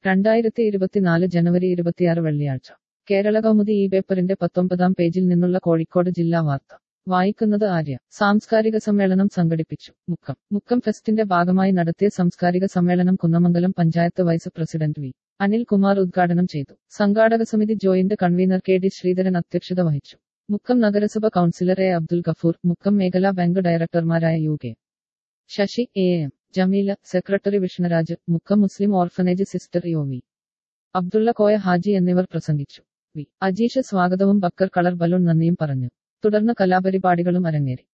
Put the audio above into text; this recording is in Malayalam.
രണ്ടായിരത്തി ഇരുപത്തിനാല് ജനുവരി ഇരുപത്തിയാറ് വെള്ളിയാഴ്ച കേരള കൗമുദി ഈ പേപ്പറിന്റെ പത്തൊമ്പതാം പേജിൽ നിന്നുള്ള കോഴിക്കോട് ജില്ലാ വാർത്ത വായിക്കുന്നത് ആര്യ സാംസ്കാരിക സമ്മേളനം സംഘടിപ്പിച്ചു മുക്കം മുക്കം ഫെസ്റ്റിന്റെ ഭാഗമായി നടത്തിയ സാംസ്കാരിക സമ്മേളനം Kunnamangalam panchayat vice president V Anilkumar ഉദ്ഘാടനം ചെയ്തു സംഘാടക സമിതി joint convener K D Sreedharan അധ്യക്ഷത വഹിച്ചു മുക്കം നഗരസഭ കൗൺസിലർ എ അബ്ദുൽ ഗഫൂർ മുക്കം മേഖലാ ബാങ്ക് ഡയറക്ടർമാരായ U K Sasi A M Jameela secretary Vishnuraj Mukkam Muslim orphanage sister യോ വി അബ്ദുള്ള കോയ ഹാജി എന്നിവർ പ്രസംഗിച്ചു വി അജീഷ് സ്വാഗതവും ബക്കർ കളർ ബലൂൺ നന്ദിയും പറഞ്ഞു തുടർന്ന് കലാപരിപാടികളും അരങ്ങേറി